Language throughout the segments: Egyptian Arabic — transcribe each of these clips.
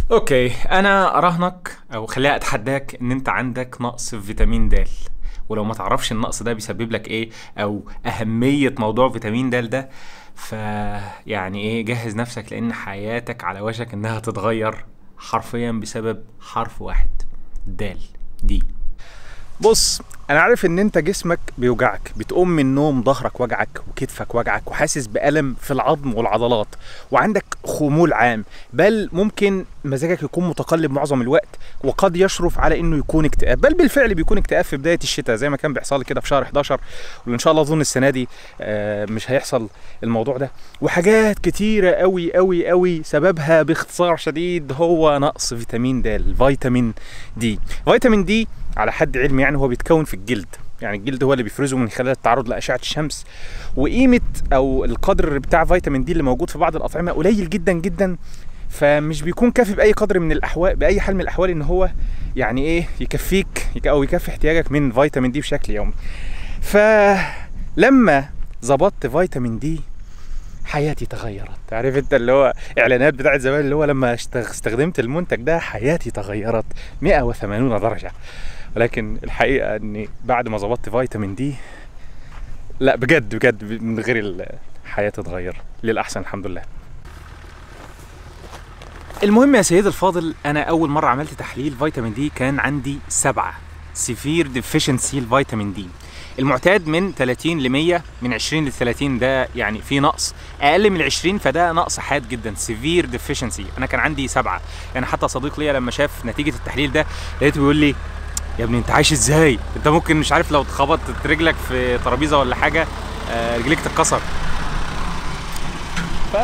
اوكي انا اراهنك او خليها اتحداك ان انت عندك نقص في فيتامين د ولو ما تعرفش النقص ده بيسبب لك ايه او اهمية موضوع فيتامين د ده ف يعني ايه جهز نفسك لان حياتك على وشك انها تتغير حرفيا بسبب حرف واحد دال دي بص انا عارف ان انت جسمك بيوجعك بتقوم من النوم ظهرك وجعك وكتفك وجعك وحاسس بألم في العظم والعضلات وعندك خمول عام بل ممكن مزاجك يكون متقلب معظم الوقت وقد يشرف على انه يكون اكتئاب بل بالفعل بيكون اكتئاب في بدايه الشتاء زي ما كان بيحصل لي كده في شهر 11 وان شاء الله اظن السنه دي آه، مش هيحصل الموضوع ده وحاجات كتيره قوي قوي قوي سببها باختصار شديد هو نقص فيتامين د فيتامين دي فيتامين دي على حد علمي يعني هو بيتكون في الجلد يعني الجلد هو اللي بيفرزه من خلال التعرض لاشعه الشمس وقيمه او القدر بتاع فيتامين دي اللي موجود في بعض الاطعمه قليل جدا جدا فمش بيكون كافي باي قدر من الاحوال باي حال من الاحوال ان هو يعني ايه يكفيك يك- او يكفي احتياجك من فيتامين دي بشكل يومي فلما ظبطت فيتامين دي حياتي تغيرت عارف انت اللي هو اعلانات بتاعت زمان اللي هو لما اشتغ- استخدمت المنتج ده حياتي تغيرت 180 درجه ولكن الحقيقه اني بعد ما ظبطت فيتامين دي لا بجد بجد من غير ال- حياتي اتغير للاحسن الحمد لله المهم يا سيدي الفاضل انا اول مره عملت تحليل فيتامين دي كان عندي سبعة سيفير ديفيشنسي الفيتامين دي المعتاد من 30 ل 100 من 20 ل 30 ده يعني في نقص اقل من 20 فده نقص حاد جدا سيفير ديفيشنسي انا كان عندي سبعة يعني حتى صديق ليا لما شاف نتيجه التحليل ده لقيته بيقول لي يا ابني انت عايش ازاي انت ممكن مش عارف لو اتخبطت رجلك في ترابيزه ولا حاجه آه، رجليك تتكسر ف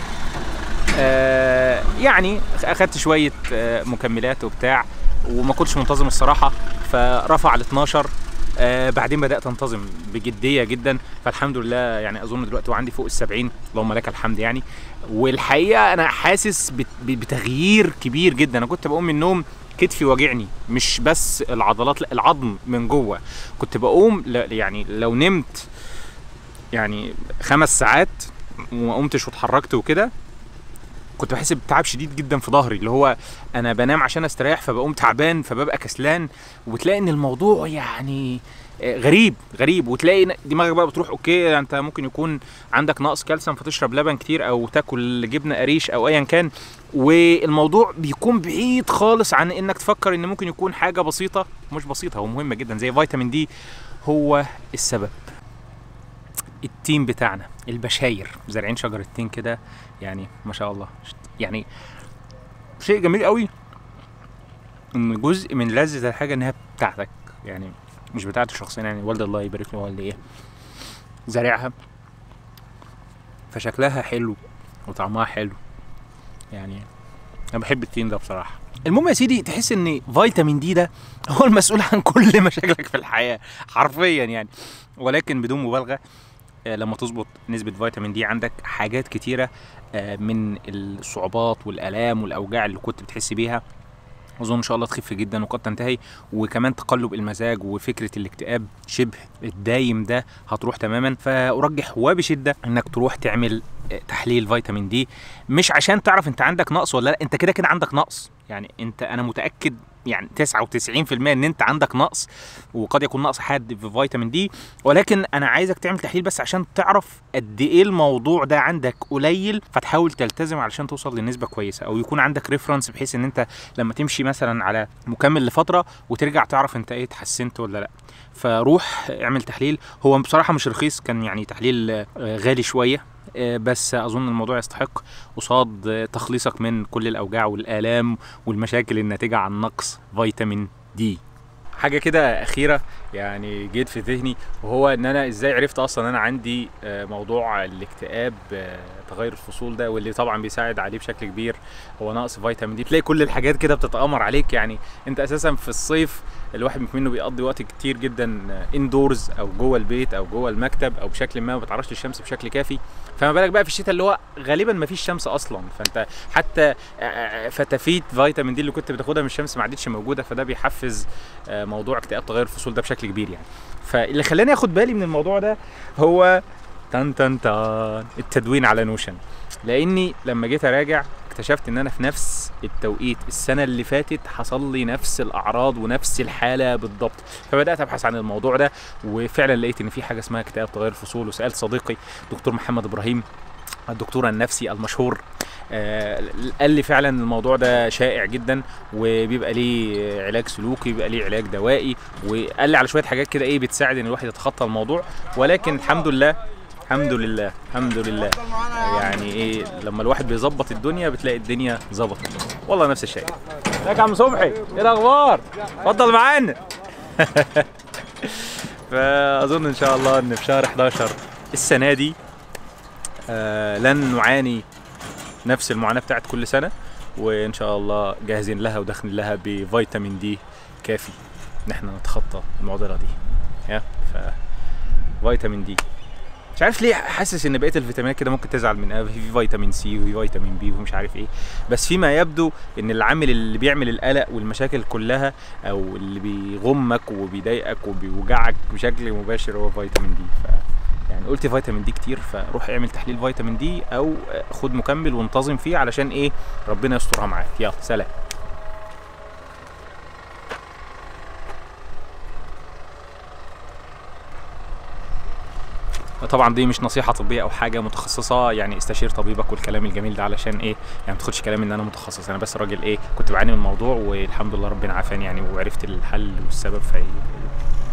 آه، يعني اخدت شويه آه، مكملات وبتاع وما كنتش منتظم الصراحه فرفع ل 12 آه بعدين بدات انتظم بجديه جدا فالحمد لله يعني اظن دلوقتي وعندي فوق ال 70 اللهم لك الحمد يعني والحقيقه انا حاسس بت- ب- بتغيير كبير جدا انا كنت بقوم من النوم كتفي واجعني مش بس العضلات لا العظم من جوه كنت بقوم ل- يعني لو نمت يعني خمس ساعات وما قمتش واتحركت وكده كنت بحس بتعب شديد جدا في ظهري اللي هو انا بنام عشان استريح فبقوم تعبان فببقى كسلان وتلاقي ان الموضوع يعني آه، غريب غريب وتلاقي ن- دماغك بقى بتروح اوكي انت ممكن يكون عندك نقص كالسيوم فتشرب لبن كتير او تاكل جبنه قريش او ايا كان والموضوع بيكون بعيد خالص عن انك تفكر ان ممكن يكون حاجه بسيطه مش بسيطه هو مهمه جدا زي فيتامين دي هو السبب التيم بتاعنا البشاير زارعين شجر التين كده يعني ما شاء الله يعني شيء جميل قوي ان جزء من لذة الحاجة انها بتاعتك يعني مش بتاعتي شخصيا يعني والد الله يبارك له والدي ايه زارعها فشكلها حلو وطعمها حلو يعني انا بحب التين ده بصراحة المهم يا سيدي تحس ان فيتامين دي ده هو المسؤول عن كل مشاكلك في الحياة حرفيا يعني ولكن بدون مبالغة آه، لما تظبط نسبة فيتامين دي عندك حاجات كتيرة آه، من الصعوبات والآلام والأوجاع اللي كنت بتحس بيها أظن إن شاء الله تخف جدا وقد تنتهي وكمان تقلب المزاج وفكرة الاكتئاب شبه الدايم ده هتروح تماما فأرجح وبشدة إنك تروح تعمل آه، تحليل فيتامين دي مش عشان تعرف أنت عندك نقص ولا لا أنت كده كده عندك نقص يعني أنت أنا متأكد يعني 99% ان انت عندك نقص وقد يكون نقص حاد في فيتامين دي ولكن انا عايزك تعمل تحليل بس عشان تعرف قد ايه الموضوع ده عندك قليل فتحاول تلتزم علشان توصل لنسبه كويسه او يكون عندك ريفرنس بحيث ان انت لما تمشي مثلا على مكمل لفتره وترجع تعرف انت ايه اتحسنت ولا لا فروح اعمل تحليل هو بصراحه مش رخيص كان يعني تحليل آه، غالي شويه آه، بس اظن الموضوع يستحق قصاد آه، تخليصك من كل الاوجاع والالام والمشاكل الناتجه عن نقص فيتامين دي حاجه كده اخيره يعني جيت في ذهني وهو ان انا ازاي عرفت اصلا انا عندي آه، موضوع الاكتئاب آه، تغير الفصول ده واللي طبعا بيساعد عليه بشكل كبير هو نقص فيتامين دي تلاقي كل الحاجات كده بتتامر عليك يعني انت اساسا في الصيف الواحد منه بيقضي وقت كتير جدا اندورز او جوه البيت او جوه المكتب او بشكل ما ما بتعرضش للشمس بشكل كافي فما بالك بقى في الشتاء اللي هو غالبا ما فيش شمس اصلا فانت حتى آه، فتافيت فيتامين دي اللي كنت بتاخدها من الشمس ما عادتش موجوده فده بيحفز آه، موضوع اكتئاب تغير الفصول ده بشكل كبير يعني فاللي خلاني اخد بالي من الموضوع ده هو تن تن تن التدوين على نوشن لاني لما جيت اراجع واكتشفت ان انا في نفس التوقيت السنه اللي فاتت حصل لي نفس الاعراض ونفس الحاله بالضبط فبدات ابحث عن الموضوع ده وفعلا لقيت ان في حاجه اسمها اكتئاب تغير الفصول وسالت صديقي دكتور محمد ابراهيم الدكتور النفسي المشهور آه، قال لي فعلا الموضوع ده شائع جدا وبيبقى ليه علاج سلوكي بيبقى ليه علاج دوائي وقال لي على شويه حاجات كده ايه بتساعد ان الواحد يتخطى الموضوع ولكن الحمد لله الحمم لله الحمد لله يعني ايه لما الواحد بيظبط الدنيا بتلاقي الدنيا ظبطت والله نفس الشيء ازيك يا عم صبحي ايه الاخبار اتفضل معانا فاظن ان شاء الله ان في شهر 11 السنه دي آه لن نعاني نفس المعاناه بتاعت كل سنه وان شاء الله جاهزين لها وداخلين لها بفيتامين دي كافي ان احنا نتخطى المعضله دي يا ف فيتامين دي مش عارف ليه حاسس ان بقيه الفيتامينات كده ممكن تزعل من في فيتامين سي وفي فيتامين بي ومش عارف ايه بس فيما يبدو ان العامل اللي بيعمل القلق والمشاكل كلها او اللي بيغمك وبيضايقك وبيوجعك بشكل مباشر هو فيتامين دي ف يعني قلت فيتامين دي كتير فروح اعمل تحليل فيتامين دي او خد مكمل وانتظم فيه علشان ايه ربنا يسترها معاك يلا سلام طبعا دي مش نصيحه طبيه او حاجه متخصصه يعني استشير طبيبك والكلام الجميل ده علشان ايه يعني ما تاخدش كلام ان انا متخصص انا بس راجل ايه كنت بعاني من الموضوع والحمد لله ربنا عافاني يعني وعرفت الحل والسبب في